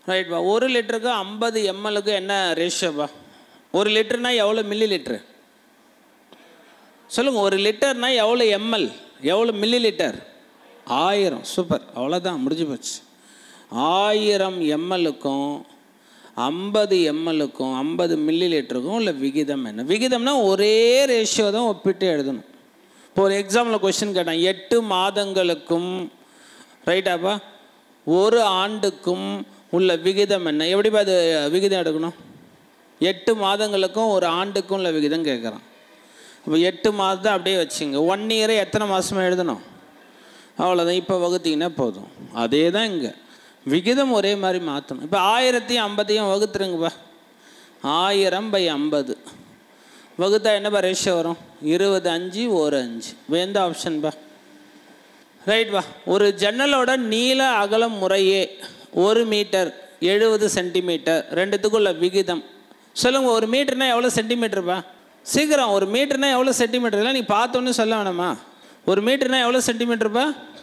ரைட்பா ஒரு லிட்டருக்கு ஐம்பது எம்எல்லுக்கு என்ன ரேஷியோப்பா ஒரு லிட்டர்னா எவ்வளோ மில்லி லிட்ரு சொல்லுங்கள் ஒரு லிட்டர்னா எவ்வளோ எம்எல் எவ்வளோ மில்லி லிட்டர் ஆயிரம் சூப்பர் அவ்வளோதான் முடிஞ்சு போச்சு ஆயிரம் எம்எல்லுக்கும் ஐம்பது எம்எல்லுக்கும் ஐம்பது மில்லி லிட்டருக்கும் உள்ள விகிதம் என்ன விகிதம்னா ஒரே ரேஷியோ தான் ஒப்பிட்டு எழுதணும் இப்போ ஒரு எக்ஸாம்பிள் கொஸ்டின் கேட்டேன் எட்டு மாதங்களுக்கும் ரைட்டாப்பா ஒரு ஆண்டுக்கும் உள்ள விகிதம் என்ன எப்படிப்பா அது விகிதம் எடுக்கணும் எட்டு மாதங்களுக்கும் ஒரு ஆண்டுக்கும் உள்ள விகிதம் கேட்குறான் இப்போ எட்டு மாதம் அப்படியே வச்சுங்க ஒன் இயரை எத்தனை மாதமாக எழுதணும் அவ்வளோதான் இப்போ வகுத்தீங்கன்னா போதும் அதே தான் இங்கே விகிதம் ஒரே மாதிரி மாற்றணும் இப்போ ஆயிரத்தையும் ஐம்பத்தையும் வகுத்துருங்கப்பா ஆயிரம் பை ஐம்பது வகுத்தா என்னப்பா ரேஷியோ வரும் இருபது அஞ்சு ஒரு அஞ்சு இப்போ எந்த ஆப்ஷன் பா ரைட் வா ஒரு ஜன்னலோட நீள அகலம் முறையே ஒரு மீட்டர் எழுபது சென்டிமீட்டர் ரெண்டுத்துக்குள்ள விகிதம் சொல்லுங்கள் ஒரு மீட்டர்னா எவ்வளோ சென்டிமீட்டர்ப்பா சீக்கிரம் ஒரு மீட்டர்னா எவ்வளோ சென்டிமீட்டர் இல்லை நீ பார்த்தோன்னே சொல்ல வேணாமா ஒரு மீட்டர்னா எவ்வளோ சென்டிமீட்டர்ப்பா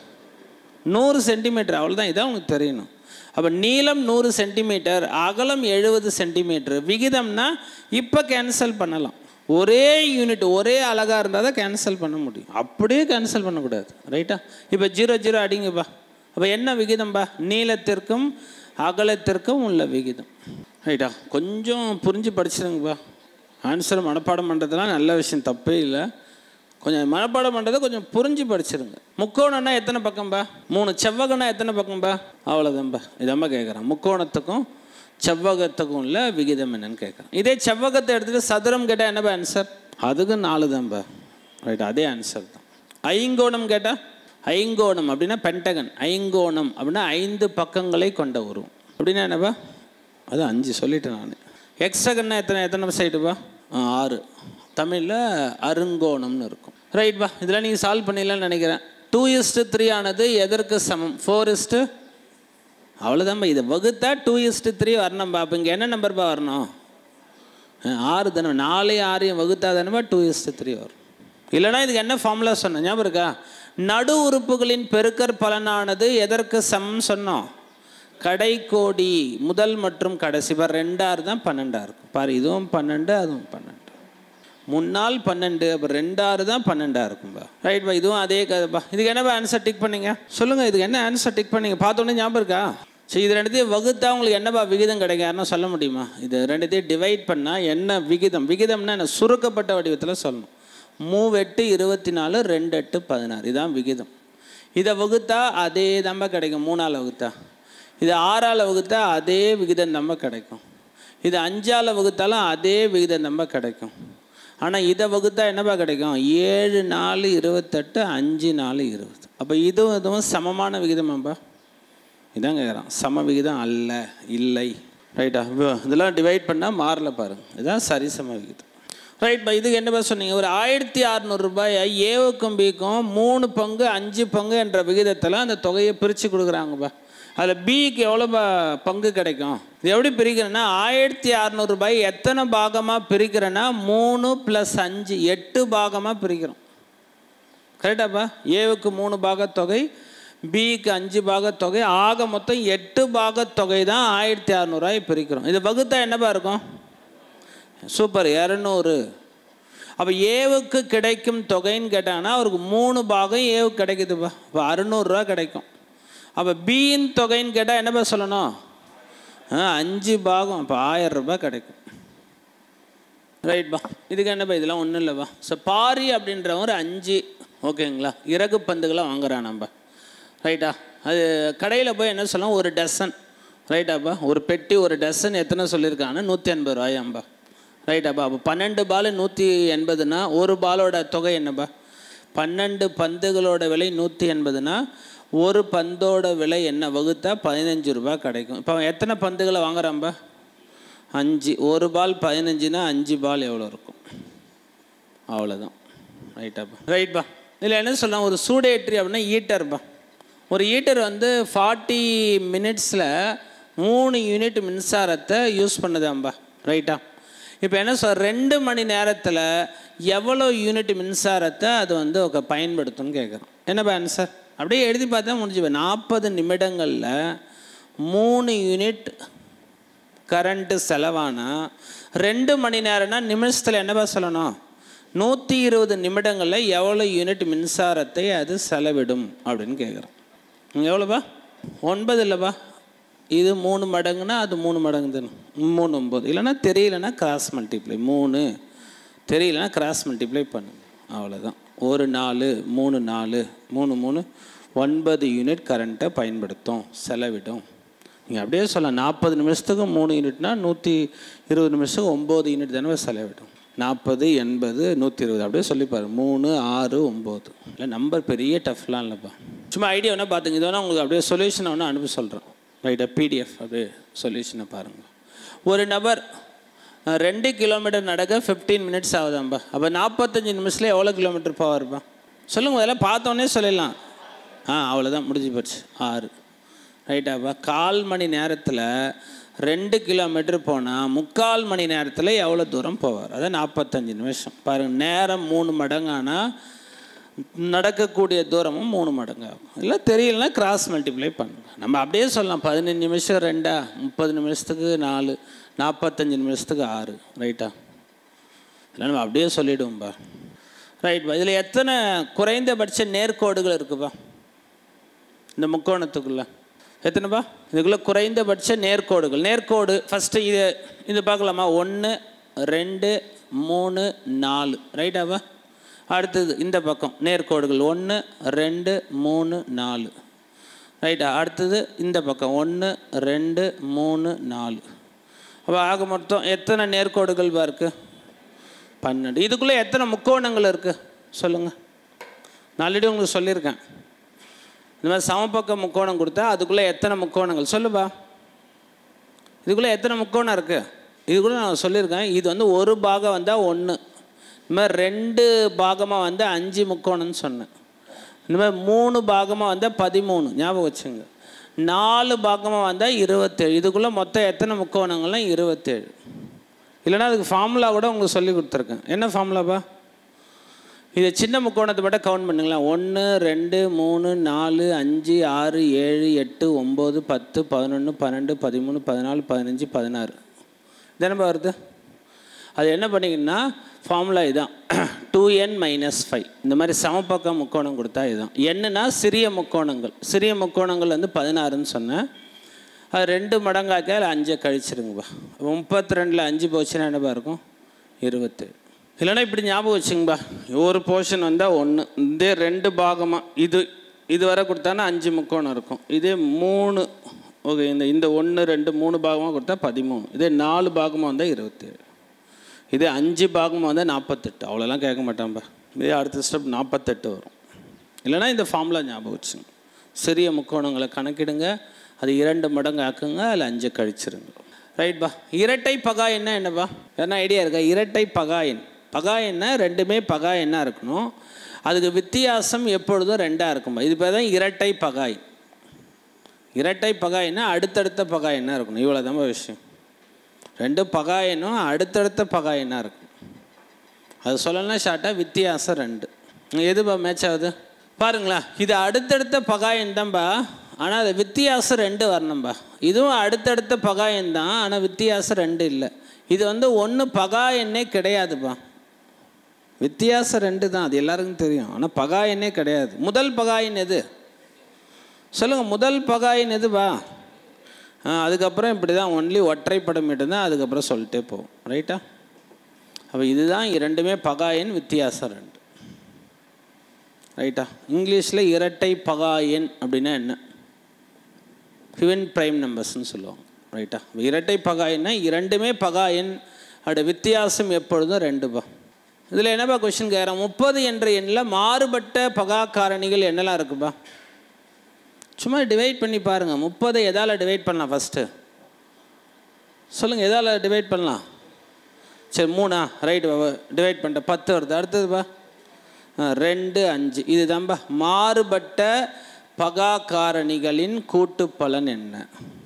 நூறு சென்டிமீட்டர் அவ்வளோதான் இதான் உனக்கு தெரியணும் அப்போ நீளம் நூறு சென்டிமீட்டர் அகலம் எழுபது சென்டிமீட்டர் விகிதம்னா இப்போ கேன்சல் பண்ணலாம் ஒரே யூனிட் ஒரே அழகாக இருந்தால் தான் கேன்சல் பண்ண முடியும் அப்படியே கேன்சல் பண்ணக்கூடாது ரைட்டா இப்போ ஜீரோ ஜீரோ அடிங்கப்பா அப்போ என்ன விகிதம்பா நீளத்திற்கும் அகலத்திற்கும் உள்ள விகிதம் ரைட்டா கொஞ்சம் புரிஞ்சு படிச்சிருங்கப்பா ஆன்சர் மனப்பாடம் பண்ணுறதுலாம் நல்ல விஷயம் தப்பே இல்லை கொஞ்சம் மனப்பாடம் பண்ணுறதை கொஞ்சம் புரிஞ்சு படிச்சிருங்க முக்கோணம்னா எத்தனை பக்கம்பா மூணு செவ்வகம்னா எத்தனை பக்கம்பா அவ்வளோதான்பா இதாம்பா கேட்குறேன் முக்கோணத்துக்கும் செவ்வகத்துக்கும் உள்ள விகிதம் என்னன்னு கேட்குறேன் இதே செவ்வகத்தை எடுத்துகிட்டு சதுரம் கேட்டால் என்னப்பா ஆன்சர் அதுக்கு நாலு தான்பா ரைட் அதே ஆன்சர் தான் ஐங்கோணம் கேட்டால் ஐங்கோணம் அப்படின்னா பென்டகன் ஐங்கோணம் அப்படின்னா ஐந்து பக்கங்களை கொண்ட உருவம் அப்படின்னா என்னப்பா அது அஞ்சு சொல்லிட்டேன் நான் எக்ஸகன்னா எத்தனை எத்தனை சைடுப்பா ஆறு தமிழில் அருங்கோணம்னு இருக்கும் ரைட் பா இதெல்லாம் நீங்கள் சால்வ் பண்ணிடலாம்னு நினைக்கிறேன் டூ இஸ்ட்டு த்ரீ ஆனது எதற்கு சமம் ஃபோர் இஸ்ட்டு அவ்வளோதான்பா இதை வகுத்தா டூ இஸ்ட்டு த்ரீ வரணும்பா அப்போ இங்கே என்ன நம்பர்ப்பா வரணும் அஹ், ஆறு தானே நாலே ஆறையும் வகுத்தா தானேப்பா டூ இஸ்ட்டு த்ரீ வரும் இல்லைனா இதுக்கு என்ன ஃபார்முலா சொன்னேன் ஞாபகம் இருக்கா நடு உறுப்புகளின் பெருக்கற் பலனானது எதற்கு சமம் சொன்னோம் கடைக்கோடி முதல் மற்றும் கடைசி இப்போ ரெண்டாறு தான் பன்னெண்டாக இருக்கும் பாரு இதுவும் பன்னெண்டு அதுவும் பன்னெண்டு முன்னாள் பன்னெண்டு அப்போ ரெண்டாறு தான் பன்னெண்டாக இருக்கும்பா ரைட் பா இதுவும் அதே கதைப்பா இதுக்கு என்னப்பா ஆன்சர் டிக் பண்ணீங்க சொல்லுங்கள் இதுக்கு என்ன ஆன்சர் டிக் பண்ணீங்க பார்த்தோன்னே ஞாபகம் இருக்கா சரி இது ரெண்டுத்தையும் வகுத்தா உங்களுக்கு என்னப்பா விகிதம் கிடைக்கும் யாருன்னா சொல்ல முடியுமா இது ரெண்டுத்தையும் டிவைட் பண்ணால் என்ன விகிதம் விகிதம்னா என்ன சுருக்கப்பட்ட வடிவத்தில் சொல்லணும் மூவெட்டு இருபத்தி நாலு ரெண்டு எட்டு பதினாறு இதான் விகிதம் இதை வகுத்தா அதே தான்பா கிடைக்கும் மூணால் வகுத்தா இது ஆறால் வகுத்தா அதே விகிதம் நம்ம கிடைக்கும் இது அஞ்சால் வகுத்தாலும் அதே விகிதம் நம்ம கிடைக்கும் ஆனால் இதை வகுத்தா என்னப்பா கிடைக்கும் ஏழு நாலு இருபத்தெட்டு அஞ்சு நாலு இருபது அப்போ இதுவும் இதுவும் சமமான விகிதமாப்பா இதான் கேட்குறான் சம விகிதம் அல்ல இல்லை ரைட்டா இதெல்லாம் டிவைட் பண்ணால் மாறல பாருங்க இதுதான் சரிசம விகிதம் ரைட் பா இதுக்கு என்னப்பா சொன்னீங்க ஒரு ஆயிரத்தி அறநூறுபாயை ஏவுக்கும் பிக்கும் மூணு பங்கு அஞ்சு பங்கு என்ற விகிதத்தில் அந்த தொகையை பிரித்து கொடுக்குறாங்கப்பா அதில் பிக்கு எவ்வளோ ப- பங்கு கிடைக்கும் இது எப்படி பிரிக்கிறேன்னா ஆயிரத்தி அறநூறுபாய் எத்தனை பாகமாக பிரிக்கிறேன்னா மூணு ப்ளஸ் அஞ்சு எட்டு பாகமாக பிரிக்கிறோம் கரெக்டாப்பா ஏவுக்கு மூணு பாகத்தொகை பிக்கு அஞ்சு பாகத்தொகை ஆக மொத்தம் எட்டு பாகத்தொகை தான் ஆயிரத்தி அறநூறுவாய் பிரிக்கிறோம் இது வகுத்தா என்னப்பா இருக்கும் சூப்பர் இரநூறு அப்போ ஏவுக்கு கிடைக்கும் தொகைன்னு கேட்டாங்கன்னா அவருக்கு மூணு பாகம் ஏவுக்கு கிடைக்குதுப்பா இப்போ அறுநூறுரூவா கிடைக்கும் அப்போ பியின் தொகைன்னு கேட்டால் என்னப்பா சொல்லணும் ஆ அஞ்சு பாகம் இப்போ ஆயிரம் ரூபாய் கிடைக்கும் ரைட்பா இதுக்கு என்னப்பா இதெல்லாம் ஒன்றும் இல்லைப்பா ஸோ பாரி அப்படின்றவன் ஒரு அஞ்சு ஓகேங்களா இறகு பந்துகளை வாங்குறான் நம்ம ரைட்டா அது கடையில் போய் என்ன சொல்லலாம் ஒரு டசன் ரைட்டாப்பா ஒரு பெட்டி ஒரு டசன் எத்தனை சொல்லியிருக்காங்கன்னா நூற்றி எண்பது ரூபாயாம்பா ரைட்டாப்பா அப்போ பன்னெண்டு பால் நூற்றி எண்பதுனா ஒரு பாலோட தொகை என்னப்பா பன்னெண்டு பந்துகளோட விலை நூற்றி எண்பதுனா ஒரு பந்தோட விலை என்ன வகுத்தா பதினஞ்சு ரூபாய் கிடைக்கும் இப்போ அவன் எத்தனை பந்துகளை வாங்குறான்பா அஞ்சு ஒரு பால் பதினஞ்சுனா அஞ்சு பால் எவ்வளோ இருக்கும் அவ்வளோதான் ரைட்டாப்பா ரைட்பா இதில் என்ன சொல்லலாம் ஒரு சூடேற்றி அப்படின்னா ஈட்டர்ப்பா ஒரு ஈட்டர் வந்து ஃபார்ட்டி மினிட்ஸில் மூணு யூனிட் மின்சாரத்தை யூஸ் பண்ணுதாம்பா ரைட்டா இப்போ என்ன சொல் ரெண்டு மணி நேரத்தில் எவ்வளோ யூனிட் மின்சாரத்தை அது வந்து ஒரு பயன்படுத்தும்னு கேட்குறோம் என்னப்பா ஆன்சர் அப்படியே எழுதி பார்த்தா முடிஞ்சு நாற்பது நிமிடங்களில் மூணு யூனிட் கரண்ட்டு செலவானா ரெண்டு மணி நேரம்னா நிமிஷத்தில் என்னப்பா சொல்லணும் நூற்றி இருபது நிமிடங்களில் எவ்வளோ யூனிட் மின்சாரத்தை அது செலவிடும் அப்படின்னு கேட்குறோம் எவ்வளோப்பா ஒன்பது இல்லைப்பா இது மூணு மடங்குனா அது மூணு மடங்கு தானே மூணு ஒம்பது இல்லைன்னா தெரியலன்னா கிராஸ் மல்டிப்ளை மூணு தெரியலன்னா கிராஸ் மல்டிப்ளை பண்ணுங்க அவ்வளோதான் ஒரு நாலு மூணு நாலு மூணு மூணு ஒன்பது யூனிட் கரண்ட்டை பயன்படுத்தும் செலவிடும் நீங்கள் அப்படியே சொல்லலாம் நாற்பது நிமிஷத்துக்கு மூணு யூனிட்னா நூற்றி இருபது நிமிஷத்துக்கு ஒம்பது யூனிட் தானே செலவிடும் நாற்பது எண்பது நூற்றி இருபது அப்படியே சொல்லிப்பாரு மூணு ஆறு ஒம்பது இல்லை நம்பர் பெரிய டஃப்லாம் இல்லைப்பா சும்மா ஐடியா வேணால் பார்த்துங்க இது வேணால் உங்களுக்கு அப்படியே சொல்யூஷனை ஒன்று அனுப்பி சொல்கிறேன் ரைட்டாக பிடிஎஃப் அப்படியே சொல்யூஷனை பாருங்கள் ஒரு நபர் அஹ், ரெண்டு கிலோமீட்டர் நடக்க ஃபிஃப்டீன் மினிட்ஸ் ஆகுதாம்பா அப்போ நாற்பத்தஞ்சு நிமிஷத்தில் எவ்வளோ கிலோமீட்டர் போவார்ப்பா சொல்லுங்கள் அதெல்லாம் பார்த்தோன்னே சொல்லிடலாம் ஆ அவ்வளோதான் முடிஞ்சு போச்சு ஆறு ரைட்டாப்பா கால் மணி நேரத்தில் ரெண்டு கிலோமீட்டர் போனால் முக்கால் மணி நேரத்தில் எவ்வளோ தூரம் போவார் அதான் நாற்பத்தஞ்சு நிமிஷம் பாருங்கள் நேரம் மூணு மடங்கானா நடக்கக்கூடிய தூரமும் மூணு மடங்கு ஆகும் இல்லை தெரியலனா கிராஸ் மல்டிப்ளை பண்ணுங்க நம்ம அப்படியே சொல்லலாம் பதினஞ்சு நிமிஷம் ரெண்டா முப்பது நிமிஷத்துக்கு நாலு நாற்பத்தஞ்சு நிமிஷத்துக்கு ஆறு ரைட்டா இல்லை நம்ம அப்படியே சொல்லிவிடுவோம்பா ரைட்பா இதில் எத்தனை குறைந்தபட்ச நேர்கோடுகள் இருக்குப்பா இந்த முக்கோணத்துக்குள்ள எத்தனைப்பா இதுக்குள்ள குறைந்தபட்ச நேர்கோடுகள் நேர்கோடு ஃபஸ்ட்டு இது இது பார்க்கலாமா ஒன்று ரெண்டு மூணு நாலு ரைட்டாப்பா அடுத்தது இந்த பக்கம் நேர்கோடுகள் ஒன்று ரெண்டு மூணு நாலு ரைட்டா அடுத்தது இந்த பக்கம் ஒன்று ரெண்டு மூணு நாலு அப்போ ஆக மொத்தம் எத்தனை நேர்கோடுகள் பா இருக்கு பன்னெண்டு இதுக்குள்ளே எத்தனை முக்கோணங்கள் இருக்குது சொல்லுங்கள் நான் ஆல்ரெடி உங்களுக்கு சொல்லியிருக்கேன் இந்த மாதிரி சமபக்க முக்கோணம் கொடுத்தா அதுக்குள்ளே எத்தனை முக்கோணங்கள் சொல்லுப்பா இதுக்குள்ளே எத்தனை முக்கோணம் இருக்குது இதுக்குள்ளே நான் சொல்லியிருக்கேன் இது வந்து ஒரு பாகம் வந்தால் ஒன்று இந்த மாதிரி ரெண்டு பாகமாக வந்தால் அஞ்சு முக்கோணம்னு சொன்னேன் இந்த மாதிரி மூணு பாகமாக வந்தால் பதிமூணு ஞாபகம் வச்சுங்க நாலு பாகமாக வந்தால் இருபத்தேழு இதுக்குள்ளே மொத்தம் எத்தனை முக்கோணங்கள்லாம் இருபத்தேழு இல்லைன்னா அதுக்கு ஃபார்முலா கூட உங்களுக்கு சொல்லி கொடுத்துருக்கேன் என்ன ஃபார்முலாப்பா இதை சின்ன முக்கோணத்தை மட்டும் கவுண்ட் பண்ணுங்களேன் ஒன்று ரெண்டு மூணு நாலு அஞ்சு ஆறு ஏழு எட்டு ஒம்பது பத்து பதினொன்று பன்னெண்டு பதிமூணு பதினாலு பதினஞ்சு பதினாறு தினப்பா வருது அது என்ன பண்ணிங்கன்னா ஃபார்முலா இதுதான் டூ என் மைனஸ் ஃபைவ் இந்த மாதிரி சமபக்க முக்கோணம் கொடுத்தா இதுதான் என்னன்னா சிறிய முக்கோணங்கள் சிறிய முக்கோணங்கள் வந்து பதினாறுன்னு சொன்னேன் அது ரெண்டு மடங்காக்கி அதில் அஞ்சை கழிச்சிருங்கப்பா முப்பத்தி ரெண்டில் அஞ்சு போச்சுன்னா என்னப்பா இருக்கும் இருபத்தேழு இல்லைன்னா இப்படி ஞாபகம் வச்சுங்கப்பா ஒரு போர்ஷன் வந்தால் ஒன்று இதே ரெண்டு பாகமாக இது இது வரை கொடுத்தானா அஞ்சு முக்கோணம் இருக்கும் இதே மூணு ஓகே இந்த இந்த ஒன்று ரெண்டு மூணு பாகமாக கொடுத்தா பதிமூணு இதே நாலு பாகமாக வந்தால் இருபத்தேழு இதே அஞ்சு பாகமாக வந்தால் நாற்பத்தெட்டு அவ்வளோலாம் கேட்க மாட்டான்பா இதே அடுத்த ஸ்டெப் நாற்பத்தெட்டு வரும் இல்லைன்னா இந்த ஃபார்முலா ஞாபகம் வச்சுங்க சிறிய முக்கோணங்களை கணக்கிடுங்க அது இரண்டு மடங்கு ஆக்குங்க அதில் அஞ்சு கழிச்சிருங்க ரைட் பா இரட்டை பகா என்ன என்னப்பா என்ன ஐடியா இருக்கா இரட்டை பகாயன் பகாயன்னா ரெண்டுமே பகாயன்னா இருக்கணும் அதுக்கு வித்தியாசம் எப்பொழுதும் ரெண்டாக இருக்கும்பா இது பேர் தான் இரட்டை பகாய் இரட்டை பகாயன்னா அடுத்தடுத்த பகாயன்னா இருக்கணும் இவ்வளோ விஷயம் ரெண்டு பகாயனும் அடுத்தடுத்த பகாயனாக இருக்கும் அது சொல்லலாம் ஷார்ட்டாக வித்தியாசம் ரெண்டு எதுப்பா மேட்ச் ஆகுது பாருங்களா இது அடுத்தடுத்த பகாயன் தான்பா ஆனால் அது வித்தியாசம் ரெண்டு வரணும்பா இதுவும் அடுத்தடுத்த பகாயன் தான் ஆனால் வித்தியாசம் ரெண்டு இல்லை இது வந்து ஒன்று பகாயன்னே கிடையாதுப்பா வித்தியாசம் ரெண்டு தான் அது எல்லாருக்கும் தெரியும் ஆனால் பகாயனே கிடையாது முதல் பகாயன் எது சொல்லுங்கள் முதல் பகாயன் எதுப்பா ஆ அதுக்கப்புறம் இப்படி தான் ஒன்லி ஒற்றைப்படம் மட்டும்தான் அதுக்கப்புறம் சொல்லிட்டே போகும் ரைட்டா அப்போ இதுதான் இரண்டுமே பகாயன் வித்தியாசம் ரெண்டு ரைட்டா இங்கிலீஷில் இரட்டை பகாயன் அப்படின்னா என்ன ஹிவன் ப்ரைம் நம்பர்ஸ்னு சொல்லுவாங்க ரைட்டா இரட்டை பகாயன்னா இரண்டுமே பகாயன் அதோட வித்தியாசம் எப்பொழுதும் ரெண்டுப்பா இதில் என்னப்பா கொஷின் கேட்குறேன் முப்பது என்ற எண்ணில் மாறுபட்ட பகா காரணிகள் என்னெல்லாம் இருக்குப்பா சும்மா டிவைட் பண்ணி பாருங்கள் முப்பதை எதால் டிவைட் பண்ணலாம் ஃபஸ்ட்டு சொல்லுங்கள் எதால் டிவைட் பண்ணலாம் சரி மூணா ரைட்டு டிவைட் பண்ணிட்டேன் பத்து வருது அடுத்ததுப்பா ஆ, ரெண்டு அஞ்சு இதுதான்பா மாறுபட்ட பகா காரணிகளின் கூட்டு பலன் என்ன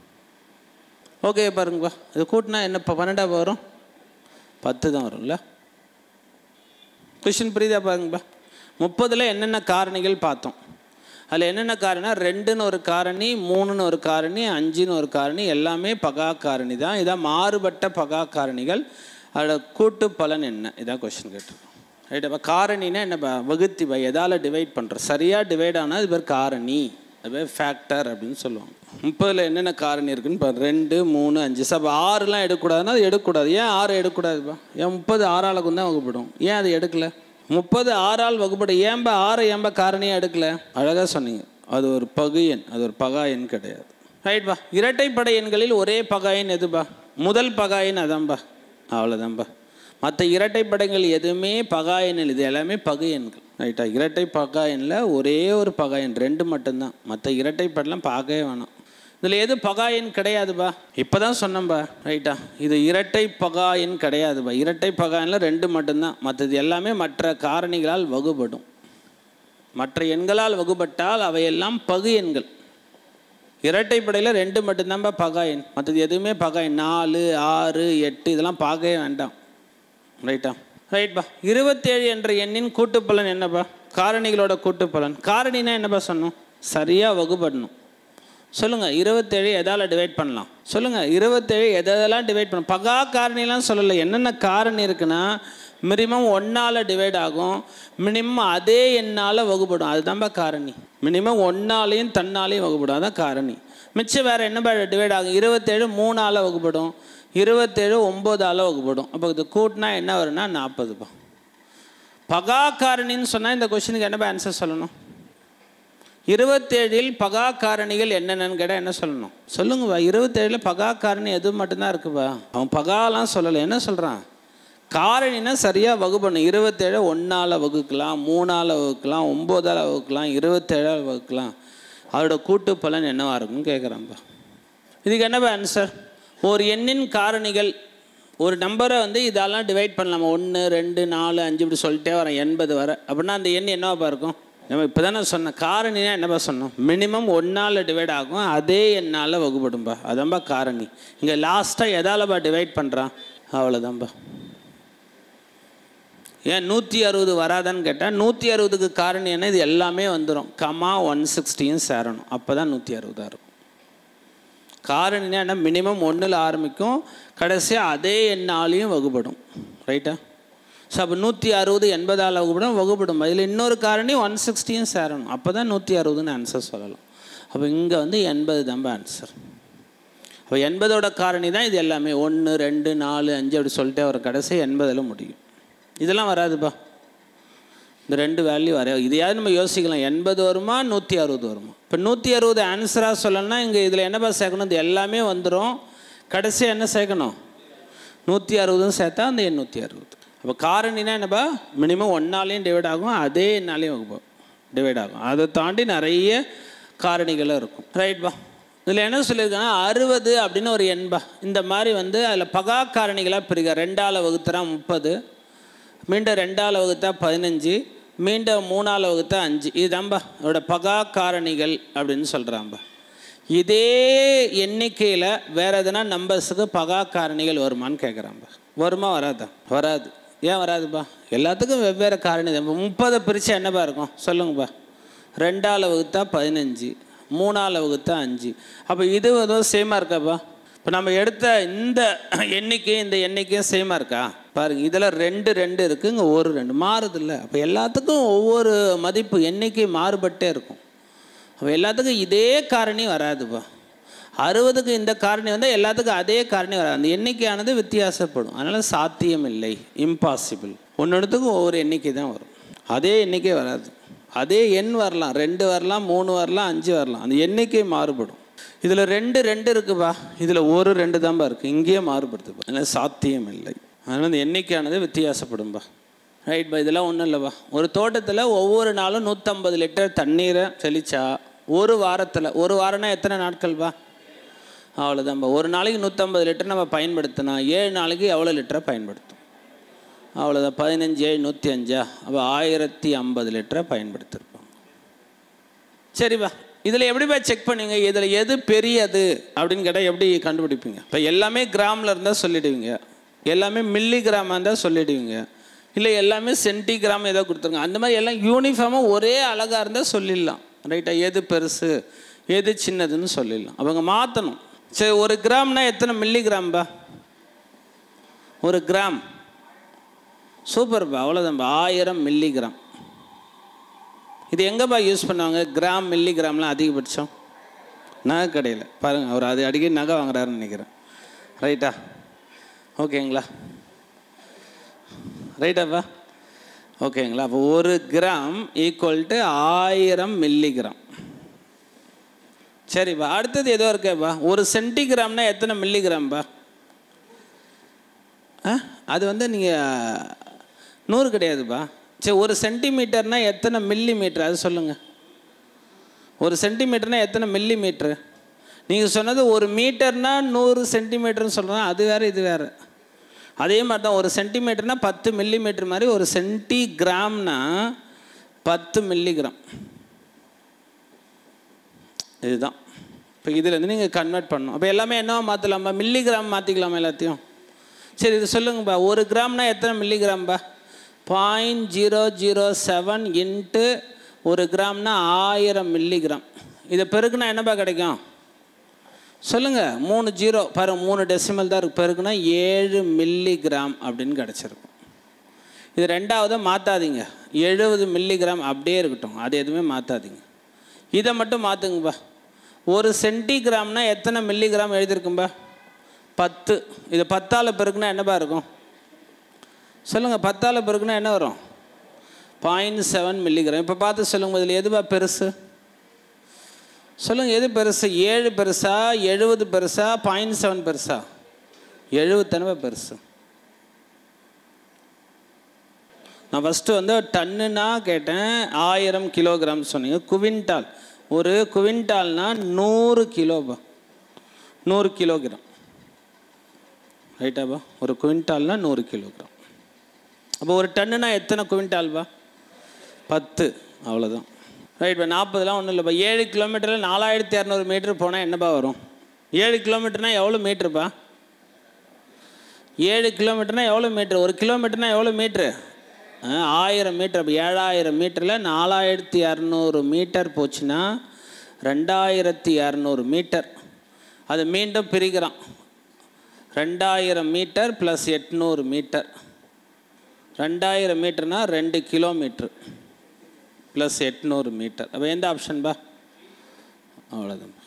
ஓகே பாருங்கப்பா இது கூட்டினா என்ன இப்போ பன்னெண்டாக வரும் பத்து தான் வரும்ல கொஷின் புரியுதா பாருங்கப்பா முப்பதில் என்னென்ன காரணிகள் பார்த்தோம் அதில் என்னென்ன காரணினா ரெண்டுன்னு ஒரு காரணி மூணுன்னு ஒரு காரணி அஞ்சுன்னு ஒரு காரணி எல்லாமே பகா காரணி தான் இதான் மாறுபட்ட பகா காரணிகள் அதோட கூட்டு பலன் என்ன இதான் கொஸ்டின் கேட்டிருக்கோம் ரைட் அப்போ காரணினா என்ன பா வகுத்தி பை எதால் டிவைட் பண்ணுறோம் சரியாக டிவைட் ஆனால் அது பேர் காரணி அது பேர் ஃபேக்டர் அப்படின்னு சொல்லுவாங்க முப்பதில் என்னென்ன காரணி இருக்குன்னு பாரு ரெண்டு மூணு அஞ்சு சார் அப்போ ஆறுலாம் எடுக்கக்கூடாதுன்னா அது எடுக்கக்கூடாது ஏன் ஆறு எடுக்கக்கூடாதுப்பா ஏன் முப்பது ஆறாளுக்கு தான் வகுப்படும் ஏன் அது எடுக்கல முப்பது ஆறால் வகுப்படும் ஏன்பா ஆறு ஏன்பா காரணியாக எடுக்கல அழகாக சொன்னீங்க அது ஒரு பகு எண் அது ஒரு பகா எண் கிடையாது ரைட்பா இரட்டைப்படை எண்களில் ஒரே பகா எண் எதுப்பா முதல் பகா எண் அதான்பா அவ்வளோதான்பா மற்ற இரட்டைப்படைகள் எதுவுமே பகா எண் இது எல்லாமே பகு எண்கள் ரைட்டா இரட்டை பகா எண்ணில் ஒரே ஒரு பகா எண் ரெண்டு மட்டும்தான் மற்ற இரட்டைப்படலாம் பார்க்கவே வேணாம் இதில் எது பகா எண் கிடையாதுப்பா இப்போ தான் சொன்னேன்பா ரைட்டா இது இரட்டை பகா எண் கிடையாதுப்பா இரட்டை பகா எண்ணில் ரெண்டு மட்டும்தான் மற்றது எல்லாமே மற்ற காரணிகளால் வகுபடும் மற்ற எண்களால் வகுபட்டால் அவையெல்லாம் பகு எண்கள் இரட்டைப்படையில் ரெண்டு மட்டும்தான்ப்பா பகா எண் மற்றது எதுவுமே பகா எண் நாலு ஆறு எட்டு இதெல்லாம் பார்க்கவே வேண்டாம் ரைட்டா ரைட்பா இருபத்தேழு என்ற எண்ணின் கூட்டுப்பலன் என்னப்பா காரணிகளோட கூட்டுப்பலன் காரணினா என்னப்பா சொன்னோம் சரியாக வகுபடணும் சொல்லுங்கள் இருபத்தேழு எதால் டிவைட் பண்ணலாம் சொல்லுங்கள் இருபத்தேழு எதெல்லாம் டிவைட் பண்ணலாம் பகா காரணிலாம் சொல்லலை என்னென்ன காரணி இருக்குன்னா மினிமம் ஒன்றால் டிவைட் ஆகும் மினிமம் அதே எண்ணால் வகுப்படும் அதுதான்ப்பா காரணி மினிமம் ஒன்னாலையும் தன்னாலையும் வகுப்படும் அதான் காரணி மிச்சம் வேறு என்ன டிவைட் ஆகும் இருபத்தேழு மூணால் வகுப்படும் இருபத்தேழு ஒம்போதால் வகுப்படும் அப்போ இது கூட்டினா என்ன வரும்னா நாற்பதுப்பா பகா காரணின்னு சொன்னால் இந்த கொஷினுக்கு என்ன ஆன்சர் சொல்லணும் இருபத்தேழில் பகா காரணிகள் என்னென்னு கேட்டால் என்ன சொல்லணும் சொல்லுங்கப்பா இருபத்தேழில் பகா காரணி எது மட்டும்தான் இருக்குப்பா அவன் பகாலாம் சொல்லலை என்ன சொல்கிறான் காரணினா சரியாக வகுப்பணும் இருபத்தேழு ஒன்றால் வகுக்கலாம் மூணால் வகுக்கலாம் ஒம்போதால் வகுக்கலாம் இருபத்தேழால் வகுக்கலாம் அதோட கூட்டு பலன் என்னவா இருக்கும்னு கேட்குறான்ப்பா இதுக்கு என்னப்பா ஆன்சர் ஒரு எண்ணின் காரணிகள் ஒரு நம்பரை வந்து இதெல்லாம் டிவைட் பண்ணலாமா ஒன்று ரெண்டு நாலு அஞ்சு இப்படி சொல்லிட்டே வரேன் எண்பது வர அப்படின்னா அந்த எண் என்னவாப்பா இருக்கும் நம்ம இப்போ தானே சொன்னேன் காரணினா என்னப்பா சொன்னோம் மினிமம் ஒன்றால் டிவைட் ஆகும் அதே எண்ணால் வகுப்படும்பா அதான்பா காரணி இங்கே லாஸ்ட்டாக எதாலப்பா டிவைட் பண்ணுறான் அவ்வளோதான்பா ஏன் நூற்றி அறுபது வராதான்னு கேட்டால் நூற்றி அறுபதுக்கு காரணம் என்ன இது எல்லாமே வந்துடும் கமா ஒன் சிக்ஸ்டியும் சேரணும் அப்போ தான் நூற்றி அறுபதாக இருக்கும் காரணினா என்ன மினிமம் ஒன்றில் ஆரம்பிக்கும் கடைசியாக அதே எண்ணாலையும் வகுப்படும் ரைட்டா ஸோ அப்போ நூற்றி அறுபது எண்பதால் வகுப்படும் வகுப்படும் இதில் இன்னொரு காரணி ஒன் சிக்ஸ்டியும் சேரணும் அப்போ தான் நூற்றி அறுபதுன்னு ஆன்சர் சொல்லலாம் அப்போ இங்கே வந்து எண்பது தான்பா ஆன்சர் அப்போ எண்பதோட காரணி தான் இது எல்லாமே ஒன்று ரெண்டு நாலு அஞ்சு அப்படி சொல்லிட்டே வர கடைசி எண்பதில் முடியும் இதெல்லாம் வராதுப்பா இந்த ரெண்டு வேல்யூ வர இதையாவது நம்ம யோசிக்கலாம் எண்பது வருமா நூற்றி அறுபது வருமா இப்போ நூற்றி அறுபது ஆன்சராக சொல்லணும்னா இங்கே இதில் என்னப்பா சேர்க்கணும் இது எல்லாமே வந்துடும் கடைசியாக என்ன சேர்க்கணும் நூற்றி அறுபதும் சேர்த்தா அந்த எண்ணூற்றி அறுபது அப்போ காரணினா என்னப்பா மினிமம் ஒன்னாலையும் டிவைட் ஆகும் அதே எண்ணாலையும் வகுப்போம் டிவைட் ஆகும் அதை தாண்டி நிறைய காரணிகளும் இருக்கும் ரைட்பா இதில் என்ன சொல்லியிருக்காங்கன்னா அறுபது அப்படின்னு ஒரு எண்பா இந்த மாதிரி வந்து அதில் பகா காரணிகளாக பிரிக்க ரெண்டால் வகுத்துறா முப்பது மீண்டும் ரெண்டால் வகுத்தா பதினஞ்சு மீண்டும் மூணால் வகுத்தா அஞ்சு இதுதான்பா அதோட பகா காரணிகள் அப்படின்னு சொல்கிறான்பா இதே எண்ணிக்கையில் வேறு எதுனா நம்பர்ஸுக்கு பகா காரணிகள் வருமான்னு கேட்குறான்பா வருமா வராதா வராது ஏன் வராதுப்பா எல்லாத்துக்கும் வெவ்வேறு காரணி தான் முப்பதை பிரித்தா என்னப்பா இருக்கும் சொல்லுங்கப்பா ரெண்டால் வகுத்தா பதினஞ்சு மூணால் வகுத்தா அஞ்சு அப்போ இது எதுவும் சேமாக இருக்காப்பா இப்போ நம்ம எடுத்த இந்த எண்ணிக்கையும் இந்த எண்ணிக்கையும் சேமாக இருக்கா பாருங்க இதில் ரெண்டு ரெண்டு இருக்குது இங்கே ஒரு ரெண்டு மாறுதில்ல அப்போ எல்லாத்துக்கும் ஒவ்வொரு மதிப்பு எண்ணிக்கை மாறுபட்டே இருக்கும் அப்போ எல்லாத்துக்கும் இதே காரணி வராதுப்பா அறுபதுக்கு இந்த காரணி வந்தால் எல்லாத்துக்கும் அதே காரணி வராது அந்த எண்ணிக்கையானது வித்தியாசப்படும் அதனால் சாத்தியம் இல்லை இம்பாசிபிள் ஒன்றொன்றுத்துக்கும் ஒவ்வொரு எண்ணிக்கை தான் வரும் அதே எண்ணிக்கை வராது அதே எண் வரலாம் ரெண்டு வரலாம் மூணு வரலாம் அஞ்சு வரலாம் அந்த எண்ணிக்கை மாறுபடும் இதில் ரெண்டு ரெண்டு இருக்குப்பா இதில் ஒரு ரெண்டு தான்பா இருக்குது இங்கேயே மாறுபடுதுப்பா அதனால் சாத்தியம் இல்லை அதனால் அந்த எண்ணிக்கையானது வித்தியாசப்படும்பா ரைட் பா இதெல்லாம் ஒன்றும் இல்லைப்பா ஒரு தோட்டத்தில் ஒவ்வொரு நாளும் நூற்றம்பது லிட்டர் தண்ணீரை தெளிச்சா ஒரு வாரத்தில் ஒரு வாரம்னா எத்தனை நாட்கள்ப்பா அவ்வளோதான்ப்பா ஒரு நாளைக்கு நூற்றம்பது லிட்டர் நம்ம பயன்படுத்தினா ஏழு நாளைக்கு எவ்வளோ லிட்டரை பயன்படுத்தும் அவ்வளோதான் பதினஞ்சு ஏழு நூற்றி அஞ்சா அப்போ ஆயிரத்தி ஐம்பது லிட்டரை பயன்படுத்திருப்போம் சரிப்பா இதில் எப்படிப்பா செக் பண்ணுவீங்க இதில் எது பெரியது அப்படின்னு கேட்டால் எப்படி கண்டுபிடிப்பீங்க இப்போ எல்லாமே கிராமில் இருந்தால் சொல்லிடுவீங்க எல்லாமே மில்லி கிராமாக இருந்தால் சொல்லிடுவீங்க இல்லை எல்லாமே சென்டிகிராம் ஏதோ கொடுத்துருங்க அந்த மாதிரி எல்லாம் யூனிஃபார்மாக ஒரே அழகாக இருந்தால் சொல்லிடலாம் ரைட்டா எது பெருசு எது சின்னதுன்னு சொல்லிடலாம் அவங்க மாற்றணும் சரி ஒரு கிராம்னா எத்தனை மில்லி கிராம்பா ஒரு கிராம் சூப்பர்ப்பா அவ்வளோதான்ப்பா ஆயிரம் மில்லி கிராம் இது எங்கேப்பா யூஸ் பண்ணுவாங்க கிராம் மில்லி கிராம்லாம் அதிகபட்சம் நகை கடையில் பாருங்கள் அவர் அது அடிக்கடி நகை வாங்குறாருன்னு நினைக்கிறேன் ரைட்டா ஓகேங்களா ரைட்டாப்பா ஓகேங்களா அப்போ ஒரு கிராம் ஈக்குவல் டு ஆயிரம் மில்லி கிராம் சரிப்பா அடுத்தது ஏதோ இருக்கேப்பா ஒரு சென்டிகிராம்னா எத்தனை மில்லி கிராம்பா ஆ அது வந்து நீங்கள் நூறு கிடையாதுப்பா சரி ஒரு சென்டிமீட்டர்னா எத்தனை மில்லி மீட்டர் அது சொல்லுங்கள் ஒரு சென்டிமீட்டர்னா எத்தனை மில்லி மீட்ரு நீங்கள் சொன்னது ஒரு மீட்டர்னா நூறு சென்டிமீட்டர்னு சொல்கிறோம் அது வேறு இது வேறு அதே மாதிரி தான் ஒரு சென்டிமீட்டர்னா பத்து மில்லி மீட்டர் மாதிரி ஒரு சென்டி கிராம்னா பத்து மில்லிகிராம் இதுதான் இப்போ இதுலேருந்து நீங்கள் கன்வெர்ட் பண்ணணும் அப்போ எல்லாமே என்னவா மாற்றலாமா மில்லிகிராம் மாற்றிக்கலாமா எல்லாத்தையும் சரி இது சொல்லுங்கப்பா ஒரு கிராம்னா எத்தனை மில்லிகிராம்பா point zero zero seven into ஒரு கிராம்னா ஆயிரம் மில்லிகிராம் இதை பெருக்குனா என்னப்பா கிடைக்கும் சொல்லுங்கள் மூணு ஜீரோ பாருங்க மூணு டெசிமல் தான் இருக்கு பெருக்குனா ஏழு மில்லிகிராம் அப்படின்னு கிடச்சிருக்கும் இது ரெண்டாவதை மாற்றாதீங்க எழுபது மில்லிகிராம் அப்படியே இருக்கட்டும் அது எதுவுமே மாற்றாதீங்க இதை மட்டும் மாற்றுங்கப்பா ஒரு சென்டிகிராம்னா எத்தனை மில்லிகிராம் எழுதியிருக்கும்பா பத்து இது பத்தால் பெருக்குனா என்னப்பா இருக்கும் சொல்லுங்கள் பத்தால் பெருக்குனா என்ன வரும் பாயிண்ட் செவன் மில்லிகிராம் இப்போ பார்த்து சொல்லுங்கள் இதில் எதுப்பா பெருசு சொல்லுங்கள் எது பெருசு ஏழு பெருசா எழுபது பெருசா பாயிண்ட் செவன் பெருசா எழுபத்தனவா பெருசு நான் ஃபஸ்ட்டு வந்து டன்னுனா கேட்டேன் ஆயிரம் கிலோகிராம் சொன்னீங்க குவிண்டால் ஒரு குவிண்டால்னா நூறு கிலோபா நூறு கிலோகிராம் ரைட்டாப்பா ஒரு குவிண்டால்னா நூறு கிலோகிராம் அப்போ ஒரு டன்னுனா எத்தனை குவிண்டால்பா பத்து அவ்வளோதான் ரைட்ப்பா நாற்பதுலாம் ஒன்றும் இல்லைப்பா ஏழு கிலோமீட்டரில் நாலாயிரத்தி இரநூறு மீட்டர் போனால் என்னப்பா வரும் ஏழு கிலோமீட்டர்னால் எவ்வளோ மீட்டருப்பா ஏழு கிலோமீட்டர்னா எவ்வளோ மீட்ரு ஒரு கிலோமீட்டர்னா எவ்வளோ மீட்ரு ஆ, ஆயிரம் மீட்டர் அப்போ ஏழாயிரம் மீட்டரில் நாலாயிரத்தி இரநூறு மீட்டர் போச்சுன்னா ரெண்டாயிரத்தி இரநூறு மீட்டர் அது மீண்டும் பிரிக்கிறான் ரெண்டாயிரம் மீட்டர் ப்ளஸ் எட்நூறு மீட்டர் ரெண்டாயிரம் மீட்டர்னா ரெண்டு கிலோமீட்ரு ப்ளஸ் எட்நூறு மீட்டர் அப்போ எந்த ஆப்ஷன் பா அவ்வளோதான்